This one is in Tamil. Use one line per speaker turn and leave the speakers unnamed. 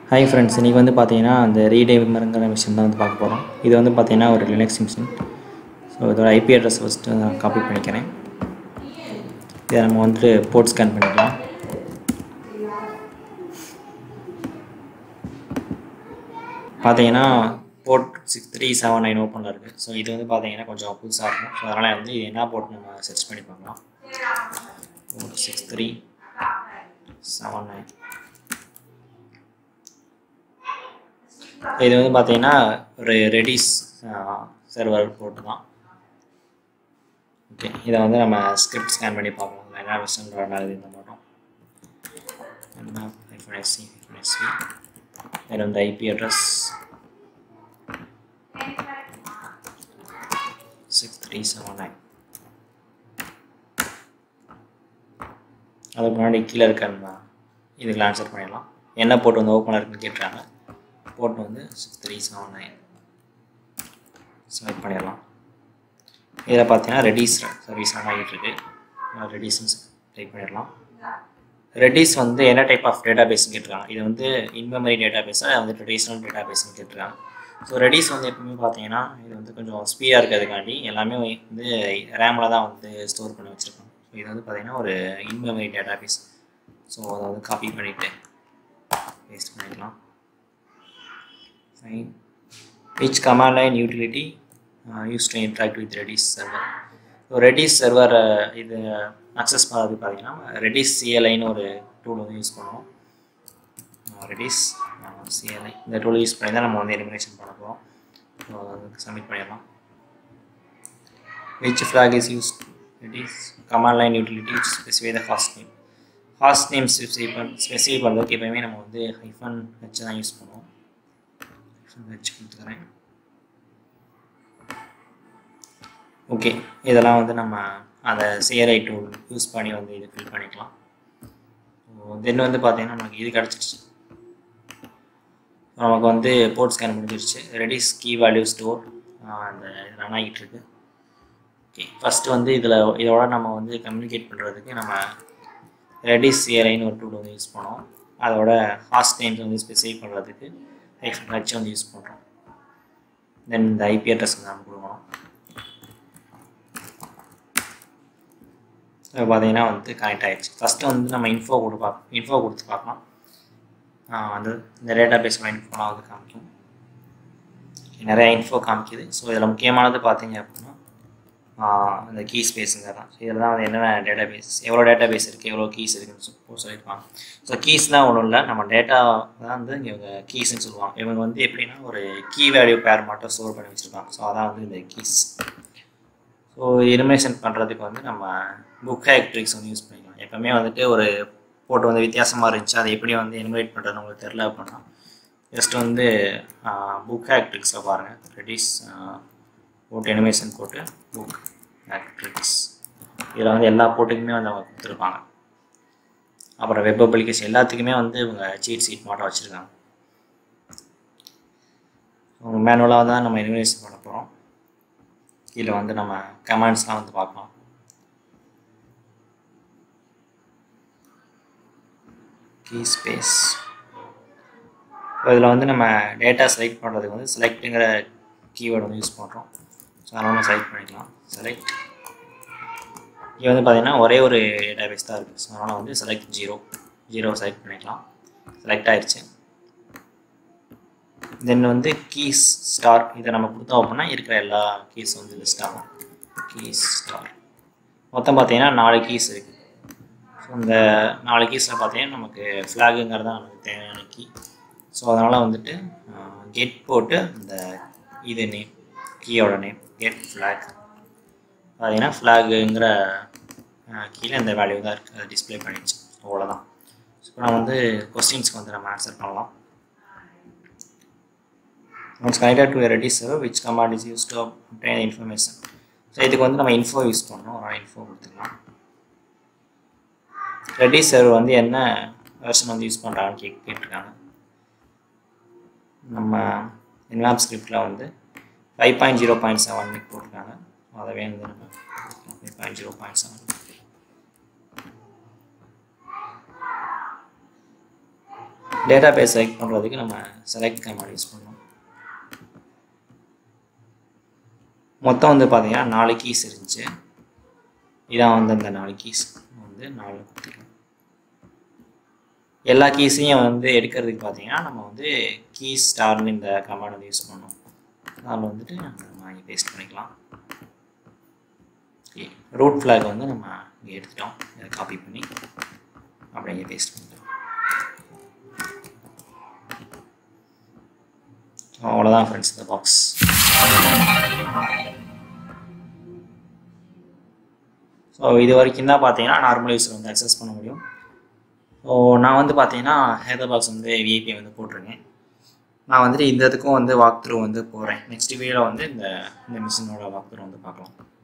ஹாய் ஃப்ரெண்ட்ஸ் இன்றைக்கி வந்து பார்த்தீங்கன்னா அந்த ரீடைமருங்கிற மிஷின் தான் வந்து பார்க்க போகிறோம் இது வந்து பார்த்தீங்கன்னா ஒரு லினக்ஸ் மிஷின் ஸோ இதோட ஐபி அட்ரஸ் ஃபஸ்ட்டு நான் காப்பி பண்ணிக்கிறேன் இதை நம்ம வந்துட்டு போர்ட் ஸ்கேன் பண்ணிக்கலாம் பார்த்தீங்கன்னா port six three seven nine ஓப்பனில் இருக்குது ஸோ இது வந்து பார்த்தீங்கன்னா கொஞ்சம் புதுசாக இருக்கும் ஸோ அதனால் வந்து இது என்ன போர்ட் நம்ம சர்ச் பண்ணி பார்க்கலாம் port six three seven nine இது வந்து பார்த்தீங்கன்னா ஒரு ரெடிஸ் சர்வர் போட்டு தான் ஓகே இதை வந்து நம்ம ஸ்கிரிப்ட் ஸ்கேன் பண்ணி பார்க்கலாம் என்ன விஷயம்ன்றனால இது இந்த மாட்டோம் என்ன ஐஃபோன் எஸ்சி ஐஃபோன் எஸ்சி இதில் வந்து IP address six three seven nine அதுக்கு முன்னாடி கீழே இருக்க அந்த இதுக்கு ஆன்சர் பண்ணிடலாம் என்ன போட்டு வந்து ஓப்பனாக இருக்குன்னு கேட்டுறாங்க போர்ட் வந்து six three seven nine select பண்ணிடலாம் இதில் பார்த்தீங்கன்னா ரெடிஸ் சர்வீஸ் ஆகிட்டு இருக்கு ரெடிஸ்னு டைப் பண்ணிடலாம் ரெடிஸ் வந்து என்ன டைப் ஆஃப் டேட்டா பேஸ்னு கேட்டிருக்காங்க இது வந்து இன்மெமரி டேட்டா பேஸாக வந்து ட்ரெடிஷ்னல் டேட்டா பேஸ்னு கேட்டிருக்காங்க ஸோ ரெடிஸ் வந்து எப்பவுமே பார்த்தீங்கன்னா இது வந்து கொஞ்சம் ஸ்பீடாக இருக்கிறதுக்காண்டி எல்லாமே வந்து ரேமில் தான் வந்து ஸ்டோர் பண்ணி வச்சுருக்காங்க ஸோ இது வந்து பார்த்தீங்கன்னா ஒரு இன்மெமரி டேட்டா பேஸ் ஸோ அதை வந்து காப்பி பண்ணிவிட்டு பேஸ்ட் பண்ணிக்கலாம் fine which command line utility uh, used to interact with redis server so Redis server இது அக்சஸ் பண்ணுறது பார்த்தீங்கன்னா ரெடிஸ் சிஎல்ஐன்னு ஒரு டூல் வந்து யூஸ் பண்ணுவோம் ரெடிஸ் சிஎல்ஐ இந்த டூல் யூஸ் பண்ணி தான் நம்ம வந்து எலிமினேஷன் பண்ண போகிறோம் ஸோ அதுக்கு சப்மிட் பண்ணிடலாம் which flag is used redis command line utility to specify the host name host name specify பண்ண ஸ்பெசிஃபை பண்ணுறதுக்கு எப்பயுமே நம்ம வந்து ஹைஃபன் வச்சு தான் யூஸ் பண்ணுவோம் வச்சு கொடுத்துக்கிறேன் ஓகே இதெல்லாம் வந்து நம்ம அந்த சிஆர்ஐ டூல் யூஸ் பண்ணி வந்து இது ஃபில் பண்ணிக்கலாம் தென் வந்து பார்த்தீங்கன்னா நமக்கு இது கிடச்சிருச்சு நமக்கு வந்து போர்ட் ஸ்கேன் முடிஞ்சிருச்சு ரெடிஸ் கீ வேல்யூ ஸ்டோர் அந்த ரன் ஆகிட்டு இருக்கு ஓகே ஃபஸ்ட்டு வந்து இதில் இதோட நம்ம வந்து கம்யூனிகேட் பண்ணுறதுக்கு நம்ம ரெடிஸ் சிஆர்ஐன்னு ஒரு டூல் வந்து யூஸ் பண்ணோம் அதோட ஹாஸ்ட் நேம்ஸ் வந்து ஸ்பெசிஃபை பண்ணுறதுக்கு ஐஃபோன் ஹச் வந்து யூஸ் பண்ணுறோம் தென் இந்த ஐபி அட்ரஸ் வந்து நம்ம கொடுக்கணும் பார்த்தீங்கன்னா வந்து கனெக்ட் ஆகிடுச்சு ஃபஸ்ட்டு வந்து நம்ம இன்ஃபோ கொடு பார்க்க இன்ஃபோ கொடுத்து பார்க்கலாம் அந்த இந்த டேட்டா பேஸோட இன்ஃபோலாம் வந்து காமிக்கும் நிறையா இன்ஃபோ காமிக்குது ஸோ இதில் முக்கியமானது பார்த்தீங்க அப்படின்னா இந்த கீ ஸ்பேஸுங்க தான் ஸோ இதில் தான் வந்து என்னென்ன டேட்டா பேஸ் எவ்வளோ டேட்டா பேஸ் இருக்குது எவ்வளோ கீஸ் இருக்குன்னு சொல்லி சொல்லியிருப்பாங்க ஸோ கீஸ்னால் ஒன்றும் இல்லை நம்ம டேட்டா தான் வந்து இவங்க கீஸ்ன்னு சொல்லுவாங்க இவங்க வந்து எப்படின்னா ஒரு கீ வேல்யூ பேர் மட்டும் ஸ்டோர் பண்ணி வச்சுருக்காங்க ஸோ அதான் வந்து இந்த கீஸ் ஸோ இனிமேஷன் பண்ணுறதுக்கு வந்து நம்ம புக் ஹேக் ட்ரிக்ஸ் வந்து யூஸ் பண்ணிக்கலாம் எப்போவுமே வந்துட்டு ஒரு போட்டு வந்து வித்தியாசமாக இருந்துச்சு அதை எப்படி வந்து இன்வைட் பண்ணுறதுன்னு உங்களுக்கு தெரில அப்படின்னா ஜஸ்ட் வந்து புக் ஹேக் ட்ரிக்ஸில் பாருங்கள் ரெடிஸ் போட்டு அனிமேஷன் போட்டு புக் ட்ரிக்ஸ் இதில் வந்து எல்லா போட்டுக்குமே வந்து அவங்க கொடுத்துருப்பாங்க அப்புறம் வெப் அப்ளிகேஷன் எல்லாத்துக்குமே வந்து இவங்க சீட் சீட் மாட்டம் வச்சுருக்காங்க அவங்க மேனுவலாக தான் நம்ம இனிமேஷன் பண்ண போகிறோம் கீழே வந்து நம்ம கமெண்ட்ஸ்லாம் வந்து பார்க்கலாம் கீ ஸ்பேஸ் இதில் வந்து நம்ம டேட்டா செலக்ட் பண்ணுறதுக்கு வந்து செலக்ட்டுங்கிற கீவேர்டு வந்து யூஸ் பண்ணுறோம் ஸோ அதனால் செலக்ட் பண்ணிக்கலாம் செலக்ட் இங்கே வந்து பார்த்திங்கன்னா ஒரே ஒரு டேட்டா பேஸ் தான் இருக்குது ஸோ அதனால் வந்து செலக்ட் ஜீரோ ஜீரோ செலக்ட் பண்ணிக்கலாம் செலக்ட் ஆயிடுச்சு தென் வந்து கீஸ் ஸ்டார் இதை நம்ம கொடுத்தோம் அப்படின்னா இருக்கிற எல்லா கீஸ் வந்து லிஸ்ட் ஆகும் கீஸ் ஸ்டார் மொத்தம் பார்த்தீங்கன்னா நாலு கீஸ் இருக்குது ஸோ இந்த நாலு கீஸில் பார்த்தீங்கன்னா நமக்கு ஃப்ளாகுங்கிறது தான் நமக்கு தேவையான கீ ஸோ அதனால் வந்துட்டு கெட் போட்டு இந்த இது நேம் கீயோட நேம் கெட் ஃப்ளாக் பார்த்தீங்கன்னா ஃப்ளாகுங்கிற கீழே இந்த வேல்யூ தான் இருக்குது அதை டிஸ்பிளே பண்ணிடுச்சு அவ்வளோதான் ஸோ இப்போ நம்ம வந்து கொஸ்டின்ஸ்க்கு வந்து நம்ம ஆன்சர் பண்ணலாம் once connected to a Redis server which command is used to obtain information so இதுக்கு வந்து நம்ம இன்ஃபோ யூஸ் பண்ணோம் ஒரு இன்ஃபோ கொடுத்துக்கலாம் ரெடிஸ் சர்வர் வந்து என்ன வெர்ஷன் வந்து யூஸ் பண்ணுறாங்கன்னு கே கேட்டிருக்காங்க நம்ம இன்லாப் ஸ்கிரிப்டில் வந்து five point zero point seven போட்டிருக்காங்க அதவே வந்து நம்ம five point zero point seven database select பண்ணுறதுக்கு நம்ம செலக்ட் கமாண்ட் யூஸ் பண்ணோம் மொத்தம் வந்து பார்த்தீங்கன்னா நாலு கீஸ் இருந்துச்சு இதான் வந்து அந்த நாலு கீஸ் வந்து நாலு கொடுத்துக்கலாம் எல்லா கீஸையும் வந்து எடுக்கிறதுக்கு பார்த்தீங்கன்னா நம்ம வந்து கீஸ் ஸ்டார்னு இந்த கமாண்ட் வந்து யூஸ் பண்ணோம் அதில் வந்துட்டு நம்ம இங்கே பேஸ்ட் பண்ணிக்கலாம் ஓகே ரூட் ஃப்ளாக் வந்து நம்ம இங்கே எடுத்துட்டோம் இதை காப்பி பண்ணி அப்படியே இங்கே பேஸ்ட் பண்ணிட்டோம் அவ்வளோதான் ஃப்ரெண்ட்ஸ் இந்த பாக்ஸ் ஸோ இது வரைக்கும் தான் பார்த்தீங்கன்னா நார்மல் யூஸர் வந்து அக்சஸ் பண்ண முடியும் ஸோ நான் வந்து பார்த்தீங்கன்னா ஹேதர் பாக்ஸ் வந்து விஐபி வந்து போட்டிருக்கேன் நான் வந்துட்டு இந்த இதுக்கும் வந்து வாக் த்ரூ வந்து போகிறேன் நெக்ஸ்ட் வீடியோவில் வந்து இந்த இந்த மிஷினோட வாக் த்ரூ வந்து பார்க்கலாம்